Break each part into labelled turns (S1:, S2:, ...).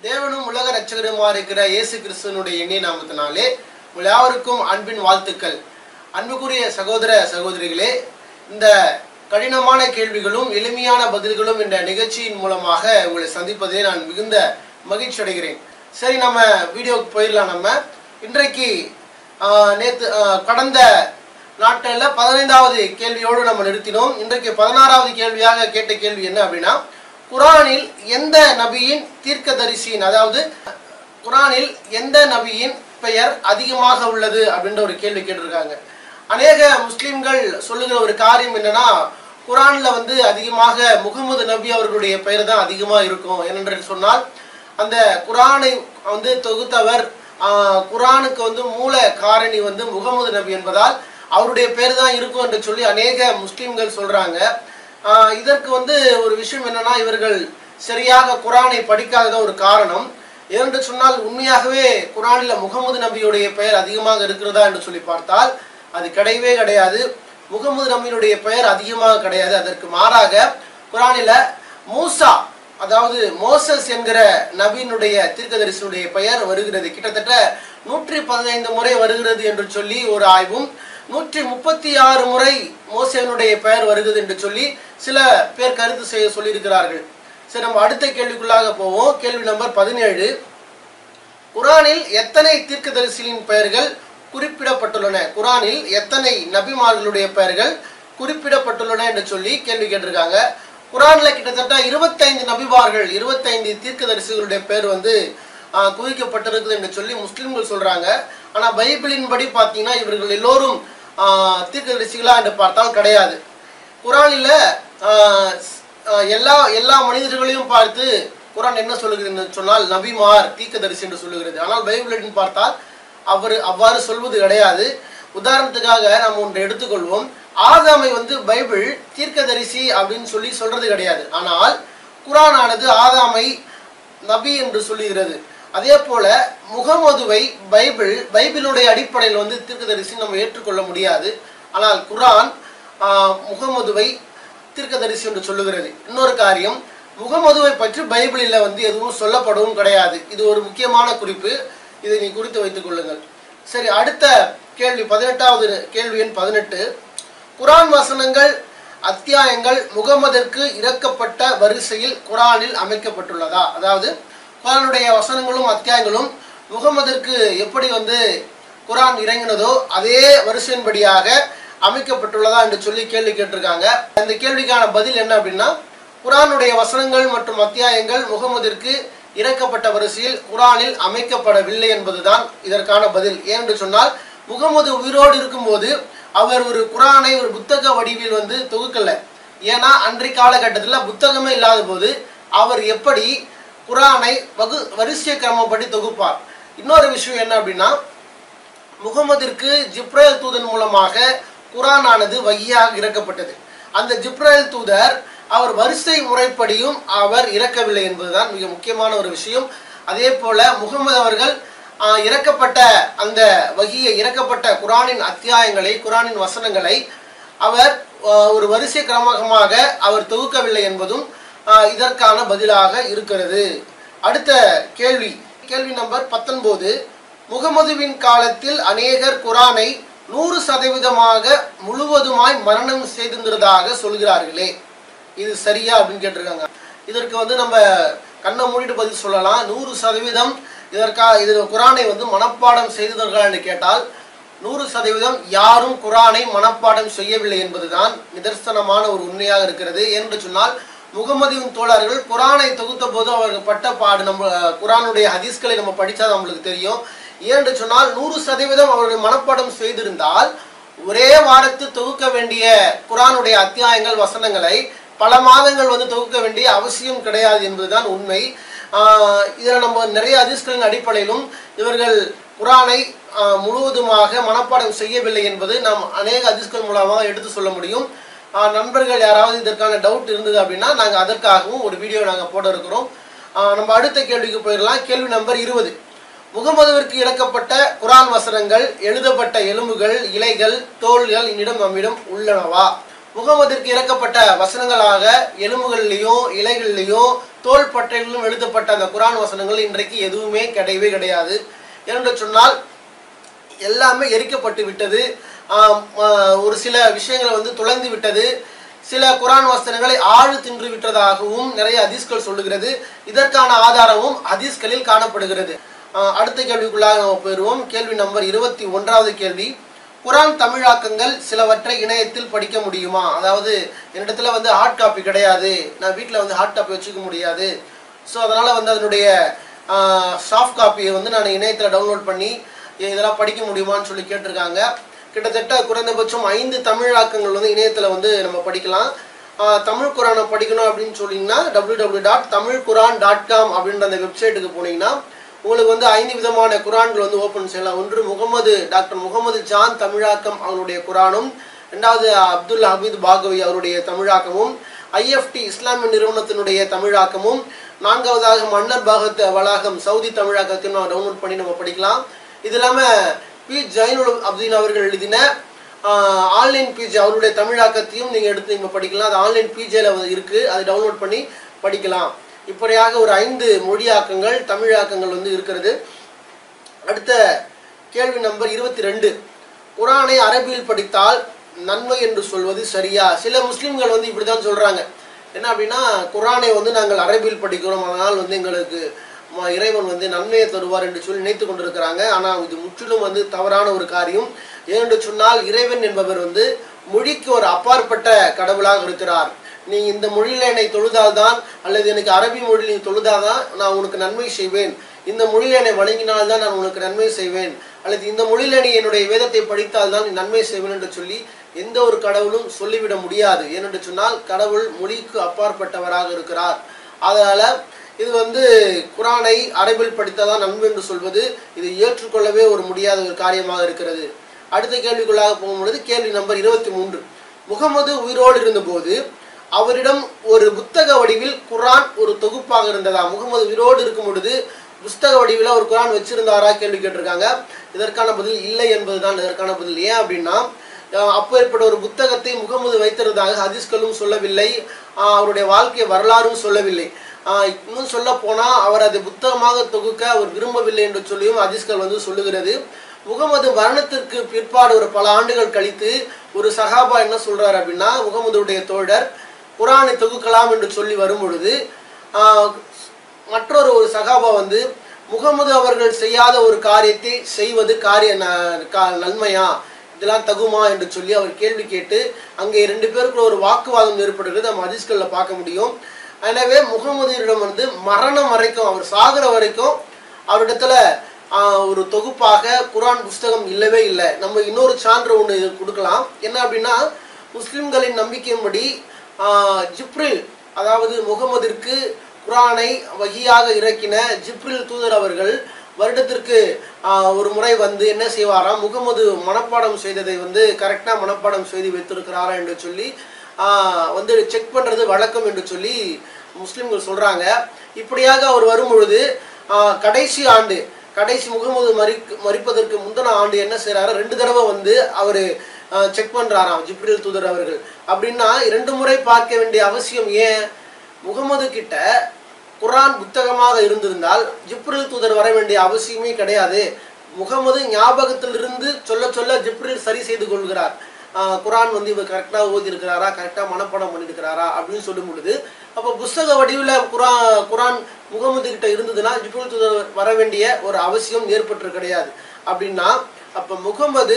S1: தேவனும் உலக ரட்சகருமா இருக்கிற இயேசு கிறிஸ்துவனுடைய எண்ணெய் நாமத்தினாலே உங்கள் யாவருக்கும் அன்பின் வாழ்த்துக்கள் அன்புக்குரிய சகோதர சகோதரிகளே இந்த கடினமான கேள்விகளும் எளிமையான பதில்களும் என்ற நிகழ்ச்சியின் மூலமாக உங்களை சந்திப்பதே நான் மிகுந்த மகிழ்ச்சி அடைகிறேன் சரி நம்ம வீடியோவுக்கு போயிடலாம் நம்ம இன்றைக்கு ஆஹ், நேத்து ஆஹ், கடந்த நாட்களில் பதினைந்தாவது கேள்வியோடு நம்ம நிறுத்தினோம் இன்றைக்கு பதினாறாவது கேள்வியாக கேட்ட கேள்வி என்ன அப்படின்னா குரானில் எந்த நபியின் தீர்க்கதரிசியின் அதாவது குரானில் எந்த நபியின் பெயர் அதிகமாக உள்ளது அப்படின்ற ஒரு கேள்வி கேட்டிருக்காங்க அநேக முஸ்லிம்கள் சொல்லுகிற ஒரு காரியம் என்னன்னா குரான்ல வந்து அதிகமாக முகமது நபி அவர்களுடைய பெயர் தான் அதிகமாக இருக்கும் ஏனென்று சொன்னால் அந்த குரானை வந்து தொகுத்தவர் ஆஹ், குரானுக்கு வந்து மூல காரணி வந்து முகமது நபி என்பதால் அவருடைய பேர் தான் இருக்கும் என்று சொல்லி அநேக முஸ்லிம்கள் சொல்றாங்க ஆஹ், இதற்கு வந்து ஒரு விஷயம் என்னன்னா இவர்கள் சரியாக குரானை படிக்காதத ஒரு காரணம் ஏனென்று சொன்னால் உண்மையாகவே குரானில் முகமது நபியுடைய பெயர் அதிகமாக இருக்கிறதா என்று சொல்லி பார்த்தால் அது கிடையவே கிடையாது முகமது நபியினுடைய பெயர் அதிகமாக கிடையாது அதற்கு மாறாக குரானில மூசா அதாவது மோசஸ் என்கிற நபியினுடைய தீர்க்கதரிசனுடைய பெயர் வருகிறது கிட்டத்தட்ட நூற்றி பதினைந்து முறை வருகிறது என்று சொல்லி ஒரு ஆய்வும் நூற்றி முப்பத்தி ஆறு முறை மோசேனுடைய பெயர் வருகிறது என்று சொல்லி சில பேர் கருத்து செய்ய சொல்லியிருக்கிறார்கள் சரி நம்ம அடுத்த கேள்விக்குள்ளாக போவோம் கேள்வி நம்பர் பதினேழு குரானில் எத்தனை தீர்க்கதரிசிகளின் பெயர்கள் குறிப்பிடப்பட்டுள்ளன குரானில் எத்தனை நபிமார்களுடைய பெயர்கள் குறிப்பிடப்பட்டுள்ளன என்று சொல்லி கேள்வி கேட்டிருக்காங்க குரான்ல கிட்டத்தட்ட இருபத்தைந்து நபிமார்கள் இருபத்தைந்து தீர்க்கதரிசிகளுடைய பேர் வந்து ஆஹ், குவிக்கப்பட்டிருக்குது என்று சொல்லி முஸ்லிம்கள் சொல்றாங்க ஆனா பைபிளின் படி பார்த்தீங்கன்னா இவர்கள் எல்லோரும் ஆஹ், தீர்க்கதரிசிகளா என்று பார்த்தால் கிடையாது குரானில் ஆஹ், ஆஹ், எல்லா எல்லா மனிதர்களையும் பார்த்து குரான் என்ன சொல்லுகிறது என்று சொன்னால் நபிமார் தீர்க்கதரிசி என்று சொல்லுகிறது ஆனால் பைபிளின் பார்த்தால் அவர் அவ்வாறு சொல்வது கிடையாது உதாரணத்துக்காக நாம் ஒன்றை எடுத்துக்கொள்வோம் ஆதாமை வந்து பைபிள் தீர்க்கதரிசி அப்படின்னு சொல்லி சொல்றது கிடையாது ஆனால் குரானானது ஆதாமை நபி என்று சொல்லுகிறது அதே போல முகமதுவை பைபிள் பைபிளுடைய அடிப்படையில் வந்து தீர்க்கதரிசி நம்ம ஏற்றுக்கொள்ள முடியாது ஆனால் குரான் ஆஹ், முகமதுவை தீர்க்கதரிசி என்று சொல்லுகிறது இன்னொரு காரியம் முகமதுவை பற்றி பைபிளில் வந்து எதுவும் சொல்லப்படவும் கிடையாது இது ஒரு முக்கியமான குறிப்பு இதை நீ குறித்து வைத்துக் கொள்ளுங்கள் சரி அடுத்த கேள்வி பதினெட்டாவது கேள்வி எண் பதினெட்டு குரான் வசனங்கள் அத்தியாயங்கள் முகமதிற்கு இறக்கப்பட்ட வரிசையில் குரானில் அமைக்கப்பட்டுள்ளதா அதாவது குரானுடைய வசனங்களும் அத்தியாயங்களும் முகமதிற்கு எப்படி வந்து குரான் இறங்கினதோ அதே வரிசையின்படியாக அமைக்கப்பட்டுள்ளதா என்று சொல்லி கேள்வி கேட்டிருக்காங்க இந்த கேள்விக்கான பதில் என்ன அப்படின்னா குரானுடைய வசனங்கள் மற்றும் அத்தியாயங்கள் முகமதிற்கு இறக்கப்பட்ட வரிசையில் குரானில் அமைக்கப்படவில்லை என்பதுதான் இதற்கான பதில் ஏனென்று சொன்னால் முகமது உயிரோடு இருக்கும்போது அவர் ஒரு குரானை ஒரு புத்தக வடிவில் வந்து தொகுக்கல ஏன்னா அன்றைய காலகட்டத்தில் புத்தகமே இல்லாத போது அவர் எப்படி குரானை வகு வரிசை கிரமப்படி தொகுப்பார் இன்னொரு விஷயம் என்ன அப்படின்னா முகமதிற்கு ஜிப்ரேல் தூதன் மூலமாக குரானானது வகியாக இறக்கப்பட்டது அந்த ஜிப்ரேல் தூதர் அவர் வரிசை முறைப்படியும் அவர் இறக்கவில்லை என்பதுதான் மிக முக்கியமான ஒரு விஷயம் அதே போல முகமது அவர்கள் ஆஹ், இறக்கப்பட்ட அந்த வகியை இறக்கப்பட்ட குரானின் அத்தியாயங்களை குரானின் வசனங்களை அவர் ஆஹ், ஒரு வரிசை கிரமமாக அவர் தொகுக்கவில்லை என்பதும் ஆஹ், இதற்கான பதிலாக இருக்கிறது அடுத்த கேள்வி கேள்வி நம்பர் பத்தொன்பது முகமதுவின் காலத்தில் அநேகர் குரானை நூறு சதவீதமாக முழுவதுமாய் மரணம் செய்திருந்ததாக சொல்கிறார்களே இது சரியா அப்படின்னு கேட்டிருக்காங்க இதற்கு வந்து நம்ம கண்ணை மூடிட்டு பதில் சொல்லலாம் நூறு சதவீதம் இதற்கா இது குரானை வந்து மனப்பாடம் செய்தவர்கள் என்று கேட்டால் நூறு சதவீதம் யாரும் குரானை மனப்பாடம் செய்யவில்லை என்பதுதான் நிதர்சனமான ஒரு உண்மையாக இருக்கிறது என்று சொன்னால் முகமதியின் தோழர்கள் குரானை தொகுத்த போது அவர்கள் பட்ட பாடு நம்ம அஹ், குரானுடைய ஹதீஸ்களை நம்ம படித்தா நம்மளுக்கு தெரியும் ஏன்னு சொன்னால் நூறு சதவீதம் அவர்கள் மனப்பாடம் செய்திருந்தால் ஒரே வாரத்தில் தொகுக்க வேண்டிய குரானுடைய அத்தியாயங்கள் வசனங்களை பல மாதங்கள் வந்து தொகுக்க வேண்டிய அவசியம் கிடையாது என்பதுதான் உண்மை ஆஹ் இதில் நம்ம நிறைய அதிர்ஷ்களின் அடிப்படையிலும் இவர்கள் குரானை ஆஹ் முழுவதுமாக மனப்பாடம் செய்யவில்லை என்பது நாம் அநேக அதிர்ஷ்கள் மூலமாக எடுத்து சொல்ல முடியும் ஆஹ் நண்பர்கள் யாராவது இதற்கான டவுட் இருந்தது அப்படின்னா நாங்கள் அதற்காகவும் ஒரு வீடியோ நாங்கள் போட இருக்கிறோம் ஆஹ் நம்ம அடுத்த கேள்விக்கு போயிடலாம் கேள்வி நம்பர் இருபது முகமதுவிற்கு இறக்கப்பட்ட குரான் வசனங்கள் எழுதப்பட்ட எலும்புகள் இலைகள் தோள்கள் என்னிடம் நம்மிடம் உள்ளனவா முகமதிற்கு இறக்கப்பட்ட வசனங்களாக எலும்புகள்லையும் இலைகள்லையும் தோல் பட்டைகளிலும் எழுதப்பட்ட அந்த குரான் வசனங்கள் இன்றைக்கு எதுவுமே கிடையவே கிடையாது என்று சொன்னால் எல்லாமே எரிக்கப்பட்டு விட்டது ஆம், ஆ, ஒரு சில விஷயங்களை வந்து துளைந்து விட்டது சில குரான் வசனங்களை ஆழு தின்று விட்டதாகவும் நிறைய ஹதீஸ்கள் சொல்லுகிறது இதற்கான ஆதாரமும் ஹதீஸ்களில் காணப்படுகிறது ஆ, அடுத்த கேள்விக்குள்ளாக நம்ம போயிடுவோம் கேள்வி நம்பர் இருபத்தி ஒன்றாவது கேள்வி குரான் தமிழாக்கங்கள் சிலவற்றை இணையத்தில் படிக்க முடியுமா அதாவது என்னிடத்துல வந்து ஹார்ட் காப்பி கிடையாது நான் வீட்டில் வந்து ஹார்ட் காப்பி வச்சுக்க முடியாது ஸோ அதனால் வந்து அதனுடைய சாஃப்ட் காப்பியை வந்து நான் இணையத்தில் டவுன்லோட் பண்ணி இதெல்லாம் படிக்க முடியுமான்னு சொல்லி கேட்டிருக்காங்க கிட்டத்தட்ட குறைந்தபட்சம் ஐந்து தமிழாக்கங்கள் வந்து இணையத்தில் வந்து நம்ம படிக்கலாம் ஆஹ் தமிழ் குரானை படிக்கணும் அப்படின்னு சொன்னீங்கன்னா W W dot Tamil Quran dot com அப்படின்ற அந்த வெப்சைட்டுக்கு போனீங்கன்னா உங்களுக்கு வந்து ஐந்து விதமான குரான்கள் வந்து ஓப்பன் செய்யலாம் ஒன்று முகமது டாக்டர் முகமது ஜான் தமிழாக்கம் அவருடைய குரானும் ரெண்டாவது அப்துல் ஹமீத் பாகவி அவருடைய தமிழாக்கமும் ஐஎஃப்டி இஸ்லாமிய நிறுவனத்தினுடைய தமிழாக்கமும் நான்காவதாக மன்னர் பாகத் வளாகம் சவுதி தமிழாக்கத்தையும் நம்ம டவுன்லோட் பண்ணி நம்ம படிக்கலாம் இது இல்லாமல் பி ஜைனுல் அப்தீன் அவர்கள் எழுதின ஆன்லைன் பிஜி அவருடைய தமிழாக்கத்தையும் நீங்கள் எடுத்து நீங்கள் படிக்கலாம் அது ஆன்லைன் பிஜேல இருக்குது அதை டவுன்லோட் பண்ணி படிக்கலாம் இப்படியாக ஒரு ஐந்து மொழியாக்கங்கள் தமிழாக்கங்கள் வந்து இருக்கிறது அடுத்த கேள்வி நம்பர் இருபத்தி ரெண்டு குரானை அரபியில் படித்தால் நன்மை என்று சொல்வது சரியா சில முஸ்லிம்கள் வந்து இப்படி தான் சொல்கிறாங்க என்ன அப்படின்னா குரானை வந்து நாங்கள் அரபியில் படிக்கிறோம் அதனால் வந்து எங்களுக்கு ம- இறைவன் வந்து நன்மையை தருவார் என்று சொல்லி நினைத்து கொண்டிருக்கிறாங்க ஆனால் இது முற்றிலும் வந்து தவறான ஒரு காரியம் ஏனென்று சொன்னால் இறைவன் என்பவர் வந்து மொழிக்கு ஒரு அப்பாற்பட்ட கடவுளாக இருக்கிறார் நீ இந்த மொழியில என்னை தொழுதால்தான் அல்லது எனக்கு அரபி மொழியில் நீ தொழுதாதான் நான் உனக்கு நன்மை செய்வேன் இந்த மொழியில என்னை வணங்கினால்தான் நான் உனக்கு நன்மை செய்வேன் அல்லது இந்த மொழியில நீ என்னுடைய வேதத்தை படித்தால்தான் நீ நன்மை செய்வேன் என்று சொல்லி எந்த ஒரு கடவுளும் சொல்லிவிட முடியாது ஏனென்று சொன்னால் கடவுள் மொழிக்கு அப்பாற்பட்டவராக இருக்கிறார் அதனால இது வந்து குரானை அரபில் படித்ததான் நன்மை என்று சொல்வது இது ஏற்றுக்கொள்ளவே ஒரு முடியாத ஒரு காரியமாக இருக்கிறது அடுத்த கேள்விக்குள்ளாக போகும்பொழுது கேள்வி நம்பர் இருபத்தி மூன்று முகமது உயிரோடு இருந்தபோது அவரிடம் ஒரு புத்தக வடிவில் குரான் ஒரு தொகுப்பாக இருந்ததா முகமது உயிரோடு இருக்கும் பொழுது புஸ்தக வடிவில் ஒரு குரான் வச்சிருந்தாரா கேள்வி கேட்டிருக்காங்க இதற்கான பதில் இல்லை என்பதுதான் இதற்கான பதில் ஏன் அப்படின்னா அஹ் அப்பேற்பட்ட ஒரு புத்தகத்தை முகமது வைத்திருந்ததாக ஹதீஸ்களும் சொல்லவில்லை ஆஹ் அவருடைய வாழ்க்கை வரலாறும் சொல்லவில்லை ஆஹ் இன்னும் சொல்ல போனா அவர் அதை புத்தகமாக தொகுக்க அவர் விரும்பவில்லை என்று சொல்லியும் ஹதீஸ்கள் வந்து சொல்லுகிறது முகமது மரணத்திற்கு பிற்பாடு ஒரு பல ஆண்டுகள் கழித்து ஒரு சஹாபா என்ன சொல்றாரு அப்படின்னா முகமதுடைய தோழர் குரானை தொகுக்கலாம் என்று சொல்லி வரும் பொழுது ஆஹ் மற்றொரு ஒரு சகாபா வந்து முகமது அவர்கள் செய்யாத ஒரு காரியத்தை செய்வது காரிய ந- கா- நன்மையா இதெல்லாம் தகுமா என்று சொல்லி அவர் கேள்வி கேட்டு அங்கே ரெண்டு பேருக்குள்ள ஒரு வாக்குவாதம் ஏற்படுகிறது நம்ம ஹதீஸ்கள்ல பார்க்க முடியும் எனவே முகமதியிடம் வந்து மரணம் வரைக்கும் அவர் சாகுற வரைக்கும் அவரிடத்துல ஆஹ், ஒரு தொகுப்பாக குரான் புஸ்தகம் இல்லவே இல்லை நம்ம இன்னொரு சான்று ஒன்று கொடுக்கலாம் என்ன அப்படின்னா முஸ்லிம்களின் நம்பிக்கையின்படி ஆஹ், ஜிப்ரில் அதாவது முகமதிற்கு குரானை வகியாக இறக்கின ஜிப்ரில் தூதர் அவர்கள் வருடத்திற்கு ஆஹ், ஒரு முறை வந்து என்ன செய்வாராம் முகமது மனப்பாடம் செய்ததை வந்து கரெக்டாக மனப்பாடம் செய்து வைத்திருக்கிறாரா என்று சொல்லி ஆஹ், வந்து செக் பண்ணுறது வழக்கம் என்று சொல்லி முஸ்லிம்கள் சொல்கிறாங்க இப்படியாக அவர் வரும் பொழுது ஆஹ், கடைசி ஆண்டு கடைசி முகமது மறி மறிப்பதற்கு முந்தின ஆண்டு என்ன செய்றாரு ரெண்டு தடவை வந்து அவர் செக் பண்றாராம் ஜிப்ரில் தூதர் அவர்கள் அப்படின்னா இரண்டு முறை பார்க்க வேண்டிய அவசியம் ஏன் முகமது கிட்ட குர்ஆன் புத்தகமாக இருந்திருந்தால் ஜிப்ரில் தூதர் வர வேண்டிய அவசியமே கிடையாது முகமது ஞாபகத்திலிருந்து சொல்ல சொல்ல ஜிப்ரில் சரி செய்து கொள்கிறார் ஆஹ் குர்ஆன் வந்து இவர் கரெக்டாக ஓதி இருக்கிறாரா கரெக்டாக மனப்பாடம் பண்ணியிருக்கிறாரா அப்படின்னு சொல்லும் பொழுது அப்போ புஸ்தக வடிவில் குரான் குரான் முகமது கிட்ட இருந்ததுன்னா ஜிப்ரில் தூதர் வர வேண்டிய ஒரு அவசியம் ஏற்பட்டு கிடையாது அப்படின்னா அப்போ முகமது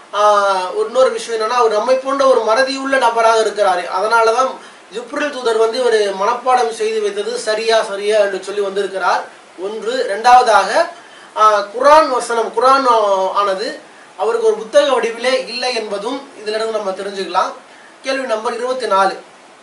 S1: ஆஹ் இன்னொரு விஷயம் என்னன்னா அவர் நம்மை போன்ற ஒரு மறதியுள்ள நபராக இருக்கிறாரு அதனால தான் ஜிப்ரில் தூதர் வந்து இவர் மனப்பாடம் செய்து வைத்தது சரியா சரியா என்று சொல்லி வந்திருக்கிறார் ஒன்று ரெண்டாவதாக ஆஹ் குரான் வசனம் குரான் ஆஹ் ஆனது அவருக்கு ஒரு புத்தக வடிவிலே இல்லை என்பதும் இதுல இருந்து நம்ம தெரிஞ்சுக்கலாம் கேள்வி நம்பர் இருபத்தி நாலு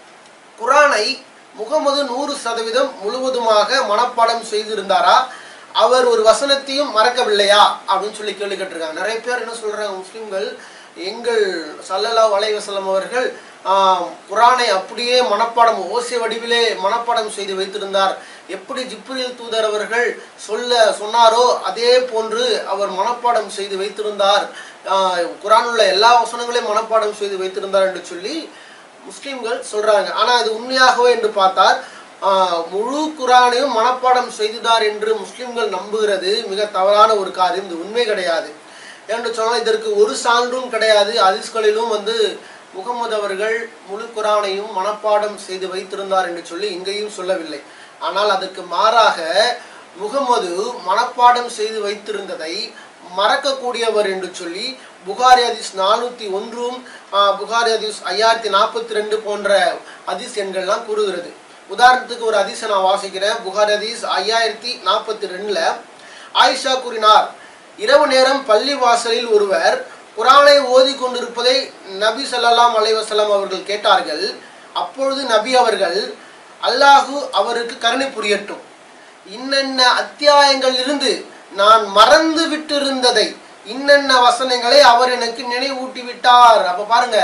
S1: குரானை முகமது நூறு சதவீதம் முழுவதுமாக மனப்பாடம் செய்திருந்தாரா அவர் ஒரு வசனத்தையும் மறக்கவில்லையா அப்படின்னு சொல்லி கேள்வி கேட்டிருக்காங்க நிறைய பேர் என்ன சொல்றாங்க முஸ்லிம்கள் எங்கள் சல்லல்லா வலைவசலம் அவர்கள் ஆம், குரானை அப்படியே மனப்பாடம் ஓசை வடிவிலே மனப்பாடம் செய்து வைத்திருந்தார் எப்படி ஜிப்ரில் தூதர் அவர்கள் சொல்ல சொன்னாரோ அதே போன்று அவர் மனப்பாடம் செய்து வைத்திருந்தார் ஆஹ், குரானுள்ள எல்லா வசனங்களையும் மனப்பாடம் செய்து வைத்திருந்தார் என்று சொல்லி முஸ்லிம்கள் சொல்றாங்க ஆனா அது உண்மையாகவே என்று பார்த்தால் ஆஹ், முழு குரானையும் மனப்பாடம் செய்துதார் என்று முஸ்லிம்கள் நம்புகிறது மிக தவறான ஒரு காரியம் இது உண்மை கிடையாது என்று சொன்னால் இதற்கு ஒரு சான்றும் கிடையாது ஹதீஸ்களிலும் வந்து முகமது அவர்கள் முழு குரானையும் மனப்பாடம் செய்து வைத்திருந்தார் என்று சொல்லி இங்கேயும் சொல்லவில்லை ஆனால் அதற்கு மாறாக முகமது மனப்பாடம் செய்து வைத்திருந்ததை மறக்கக்கூடியவர் என்று சொல்லி புகாரி ஹதீஸ் நானூற்றி ஒன்றும் ஆஹ், புகாரி ஹதீஸ் ஐயாயிரத்தி நாற்பத்தி ரெண்டு போன்ற ஹதீஸ் எண்கள்லாம் கூறுகிறது உதாரணத்துக்கு ஒரு ஹதீஸை நான் வாசிக்கிறேன் புகாரி ஹதீஸ் ஐயாயிரத்தி நாற்பத்தி ரெண்டில் ஆயிஷா கூறினார் இரவு நேரம் பள்ளி வாசலில் ஒருவர் குரானை ஓதி கொண்டிருப்பதை நபி ஸல்லல்லாஹு அலைஹி வஸல்லம் அவர்கள் கேட்டார்கள் அப்பொழுது நபி அவர்கள் அல்லாஹு அவருக்கு கருணை புரியட்டும் இன்னென்ன அத்தியாயங்கள் இருந்து நான் மறந்து விட்டிருந்ததை இன்னென்ன வசனங்களை அவர் எனக்கு நினைவூட்டி விட்டார் அப்ப பாருங்க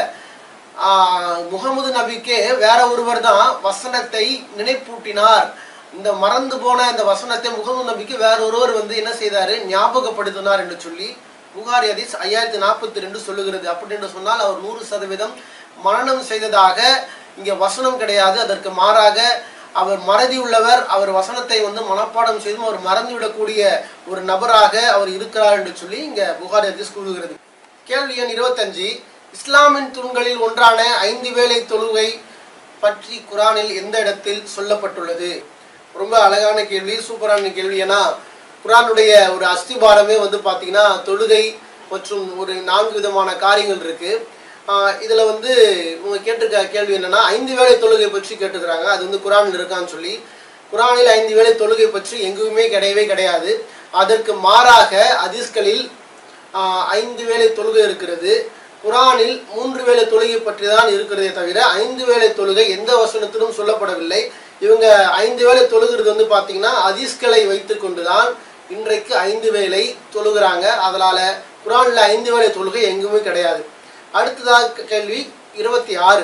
S1: ஆஹ், முகமது நபிக்கே வேற ஒருவர் தான் வசனத்தை நினைப்பூட்டினார் இந்த மறந்து போன இந்த வசனத்தை முகமது நபிக்கு வேற ஒருவர் வந்து என்ன செய்தாரு ஞாபகப்படுத்தினார் என்று சொல்லி புகாரி ஹதீஸ் ஐயாயிரத்தி நாற்பத்தி ரெண்டு சொல்லுகிறது அப்படி என்று சொன்னால் அவர் நூறு சதவீதம் மரணம் செய்ததாக இங்கே வசனம் கிடையாது அதற்கு மாறாக அவர் மறதி உள்ளவர் அவர் வசனத்தை வந்து மனப்பாடம் செய்தும் அவர் மறந்துவிடக்கூடிய ஒரு நபராக அவர் இருக்கிறார் என்று சொல்லி இங்க புகாரி ஹதீஸ் கூறுகிறது கேள்வி எண் இருபத்தஞ்சு இஸ்லாமின் தூண்களில் ஒன்றான ஐந்து வேளை தொழுகை பற்றி குரானில் எந்த இடத்தில் சொல்லப்பட்டுள்ளது ரொம்ப அழகான கேள்வி சூப்பரான கேள்வி ஏன்னா குரானுடைய ஒரு அஸ்திபாரமே வந்து பார்த்தீங்கன்னா தொழுகை மற்றும் ஒரு நான்கு விதமான காரியங்கள் இருக்கு ஆஹ் இதுல வந்து இவங்க கேட்டிருக்க கேள்வி என்னன்னா ஐந்து வேளை தொழுகை பற்றி கேட்டுக்கிறாங்க அது வந்து குரானில் இருக்கான்னு சொல்லி குரானில் ஐந்து வேளை தொழுகை பற்றி எங்குமே கிடையவே கிடையாது அதற்கு மாறாக ஹதீஸ்களில் ஆஹ் ஐந்து வேளை தொழுகை இருக்கிறது குரானில் மூன்று வேளை தொழுகை பற்றி தான் இருக்கிறதே தவிர ஐந்து வேளை தொழுகை எந்த வசனத்திலும் சொல்லப்படவில்லை இவங்க ஐந்து வேளை தொழுகிறது வந்து பார்த்தீங்கன்னா ஹதீஸ்களை வைத்து கொண்டுதான் இன்றைக்கு ஐந்து வேளை தொழுகிறாங்க அதனால குரானில் ஐந்து வேளை தொழுகை எங்குமே கிடையாது அடுத்ததாக கேள்வி இருபத்தி ஆறு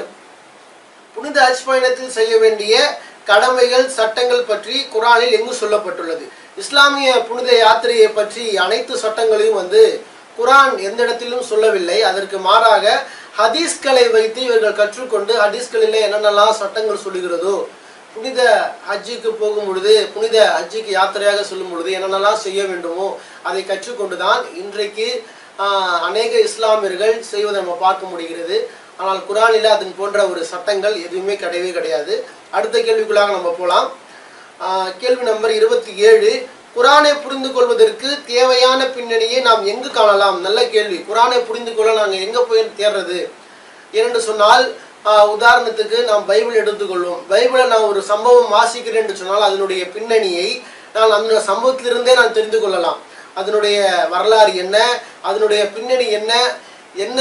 S1: புனித ஹஜ் பயணத்தில் செய்ய வேண்டிய கடமைகள் சட்டங்கள் பற்றி குரானில் எங்கு சொல்லப்பட்டுள்ளது இஸ்லாமிய புனித யாத்திரையை பற்றி அனைத்து சட்டங்களையும் வந்து குரான் எந்த இடத்திலும் சொல்லவில்லை அதற்கு மாறாக ஹதீஸ்களை வைத்து இவர்கள் கற்றுக்கொண்டு ஹதீஸ்களிலே என்னென்னலாம் சட்டங்கள் சொல்லுகிறதோ புனித ஹஜ்ஜுக்கு போகும் பொழுது புனித ஹஜ்ஜுக்கு யாத்திரையாக செல்லும் பொழுது என்னென்னலாம் செய்ய வேண்டுமோ அதை கற்றுக்கொண்டுதான் இன்றைக்கு ஆஹ், அநேக இஸ்லாமியர்கள் செய்வதை நம்ம பார்க்க முடிகிறது ஆனால் குரானில் அதன் போன்ற ஒரு சட்டங்கள் எதுவுமே கிடையவே கிடையாது அடுத்த கேள்விக்குள்ளாக நம்ம போகலாம் கேள்வி நம்பர் இருபத்தி ஏழு குரானை புரிந்து கொள்வதற்கு தேவையான பின்னணியை நாம் எங்கு காணலாம் நல்ல கேள்வி குரானை புரிந்து கொள்ள நாங்கள் எங்கே போய் தேடுறது ஏனென்று சொன்னால் ஆஹ், உதாரணத்துக்கு நாம் பைபிள் எடுத்துக்கொள்வோம் பைபிளை நான் ஒரு சம்பவம் வாசிக்கிறேன் என்று சொன்னால் அதனுடைய பின்னணியை நான் அந்த சம்பவத்திலிருந்தே நான் தெரிந்து கொள்ளலாம் அதனுடைய வரலாறு என்ன அதனுடைய பின்னணி என்ன என்ன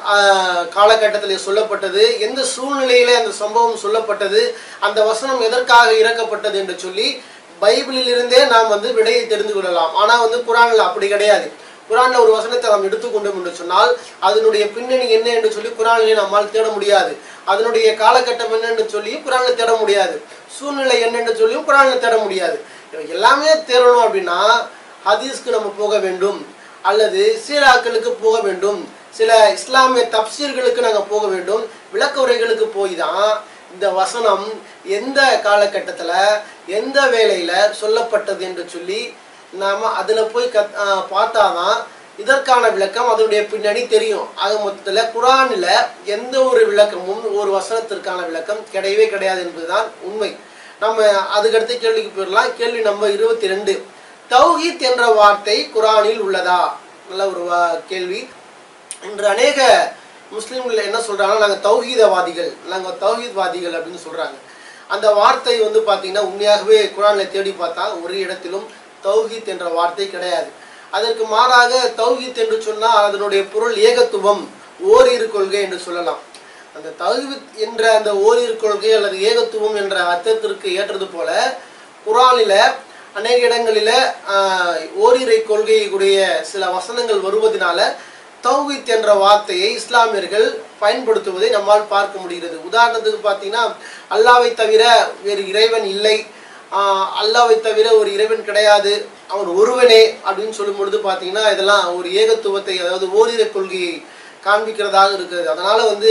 S1: காலகட்டத்தில் சொல்லப்பட்டது எந்த சூழ்நிலையில அந்த சம்பவம் சொல்லப்பட்டது அந்த வசனம் எதற்காக இறக்கப்பட்டது என்று சொல்லி பைபிளில் இருந்தே நாம் வந்து விடையை தெரிந்து கொள்ளலாம் ஆனா வந்து குரான்ல அப்படி கிடையாது குரான்ல ஒரு வசனத்தை நாம் எடுத்துக்கொண்டோம் என்று சொன்னால் அதனுடைய பின்னணி என்ன என்று சொல்லி குரானிலே நம்மால் தேட முடியாது அதனுடைய காலகட்டம் என்ன என்று சொல்லி குரான்ல தேட முடியாது சூழ்நிலை என்ன என்று சொல்லியும் குரான்ல தேட முடியாது எல்லாமே தேடணும் அப்படின்னா ஹதீஸ்க்கு நம்ம போக வேண்டும் அல்லது சீராக்களுக்கு போக வேண்டும் சில இஸ்லாமிய தப்சீர்களுக்கு நாங்கள் போக வேண்டும் விளக்க உரைகளுக்கு போய் தான் இந்த வசனம் எந்த காலகட்டத்தில் எந்த வேலையில் சொல்லப்பட்டது என்று சொல்லி நாம் அதில் போய் கத் ஆஹ் பார்த்தாதான் இதற்கான விளக்கம் அதனுடைய பின்னணி தெரியும் ஆக மொத்தத்தில் குரானில் எந்த ஒரு விளக்கமும் ஒரு வசனத்திற்கான விளக்கம் கிடையவே கிடையாது என்பதுதான் உண்மை நம்ம அதுக்கடுத்த கேள்விக்கு போயிடலாம் கேள்வி நம்பர் இருபத்தி ரெண்டு தௌஹீத் என்ற வார்த்தை குரானில் உள்ளதா நல்ல ஒரு வா- கேள்வி இன்று அநேக முஸ்லீம்கள் என்ன சொல்றாங்கன்னா நாங்கள் தௌஹீதவாதிகள் நாங்கள் தௌஹீத்வாதிகள் அப்படின்னு சொல்றாங்க அந்த வார்த்தை வந்து பார்த்தீங்கன்னா உண்மையாகவே குரான்ல தேடி பார்த்தா ஒரு இடத்திலும் தௌஹீத் என்ற வார்த்தை கிடையாது அதற்கு மாறாக தௌஹீத் என்று சொன்னால் அதனுடைய பொருள் ஏகத்துவம் ஓரிரு கொள்கை என்று சொல்லலாம் அந்த தௌஹீத் என்ற அந்த ஓரிரு கொள்கை அல்லது ஏகத்துவம் என்ற அர்த்தத்திற்கு ஏற்றது போல குரானில அநேக இடங்களில ஆஹ், ஓரிரை கொள்கையுடைய சில வசனங்கள் வருவதனால தௌஹீத் என்ற வார்த்தையை இஸ்லாமியர்கள் பயன்படுத்துவதை நம்மால் பார்க்க முடிகிறது உதாரணத்துக்கு பார்த்தீங்கன்னா அல்லாவை தவிர வேறு இறைவன் இல்லை ஆஹ், அல்லாவை தவிர ஒரு இறைவன் கிடையாது அவன் ஒருவனே அப்படின்னு சொல்லும் பொழுது பார்த்தீங்கன்னா இதெல்லாம் ஒரு ஏகத்துவத்தை அதாவது ஓரிரை கொள்கையை காண்பிக்கிறதாக இருக்கிறது அதனால வந்து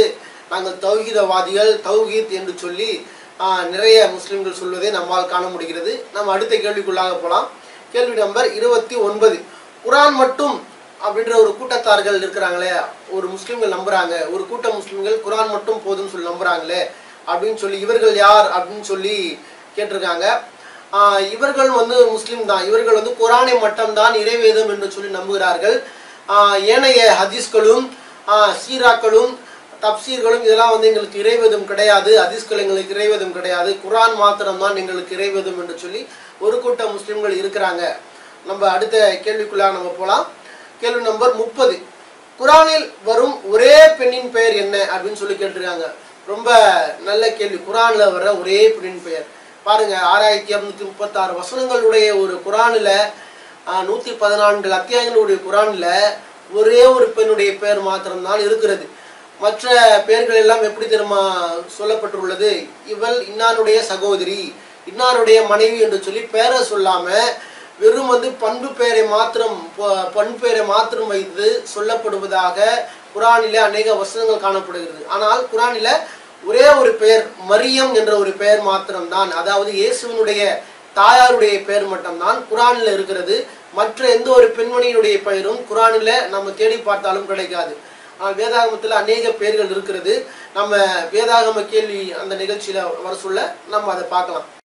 S1: நாங்கள் தௌஹீதவாதிகள் தௌஹீத் என்று சொல்லி ஆஹ், நிறைய முஸ்லிம்கள் சொல்வதை நம்மால் காண முடிகிறது நம்ம அடுத்த கேள்விக்குள்ளாக போகலாம் கேள்வி நம்பர் இருபத்தி ஒன்பது குரான் மட்டும் அப்படின்ற ஒரு கூட்டத்தார்கள் இருக்கிறாங்களே ஒரு முஸ்லிம்கள் நம்புறாங்க ஒரு கூட்ட முஸ்லிம்கள் குரான் மட்டும் போதும்னு சொல்லி நம்புறாங்களே அப்படின்னு சொல்லி இவர்கள் யார் அப்படின்னு சொல்லி கேட்டிருக்காங்க ஆஹ் இவர்கள் வந்து முஸ்லிம் தான் இவர்கள் வந்து குரானை மட்டும்தான் இறைவேதம் என்று சொல்லி நம்புகிறார்கள் ஆஹ் ஏனைய ஹதீஸ்களும் ஆஹ் சீராக்களும் தப்சீர்களும் இதெல்லாம் வந்து எங்களுக்கு இறைவேதம் கிடையாது ஹதீஸ்கள் எங்களுக்கு இறைவேதம் கிடையாது குரான் மாத்திரம்தான் எங்களுக்கு இறைவேதம் என்று சொல்லி ஒரு கூட்டம் முஸ்லிம்கள் இருக்கிறாங்க நம்ம அடுத்த கேள்விக்குள்ளாக நம்ம போகலாம் கேள்வி நம்பர் முப்பது குரானில் வரும் ஒரே பெண்ணின் பெயர் என்ன அப்படின்னு சொல்லி கேட்டிருக்காங்க ரொம்ப நல்ல கேள்வி குரான்ல வர ஒரே பெண்ணின் பெயர் பாருங்க ஆறாயிரத்தி இரநூத்தி முப்பத்தாறு வசனங்களுடைய ஒரு குரானில் நூற்றி பதினான்கு அத்தியாயங்களுடைய குரானில் ஒரே ஒரு பெண்ணுடைய பெயர் மாத்திரம்தான் இருக்கிறது மற்ற பெயர்கள் எல்லாம் எப்படி தெரியுமா சொல்லப்பட்டுள்ளது இவள் இன்னாருடைய சகோதரி இன்னாருடைய மனைவி என்று சொல்லி பெயரை சொல்லாம வெறும் வந்து பண்பு பெயரை மாத்திரம் ப- பண்பு பெயரை மாத்திரம் வைத்து சொல்லப்படுவதாக குரானிலே அநேக வசனங்கள் காணப்படுகிறது ஆனால் குரானில ஒரே ஒரு பெயர் மரியம் என்ற ஒரு பெயர் மாத்திரம்தான் அதாவது இயேசுவினுடைய தாயாருடைய பெயர் மட்டும்தான் குரானில் இருக்கிறது மற்ற எந்த ஒரு பெண்மணியினுடைய பெயரும் குரானில் நம்ம தேடி பார்த்தாலும் கிடைக்காது ஆனால் வேதாகமத்தில் அநேக பெயர்கள் இருக்கிறது நம்ம வேதாகம கேள்வி அந்த நிகழ்ச்சியில் வர சொல்ல நம்ம அதை பார்க்கலாம்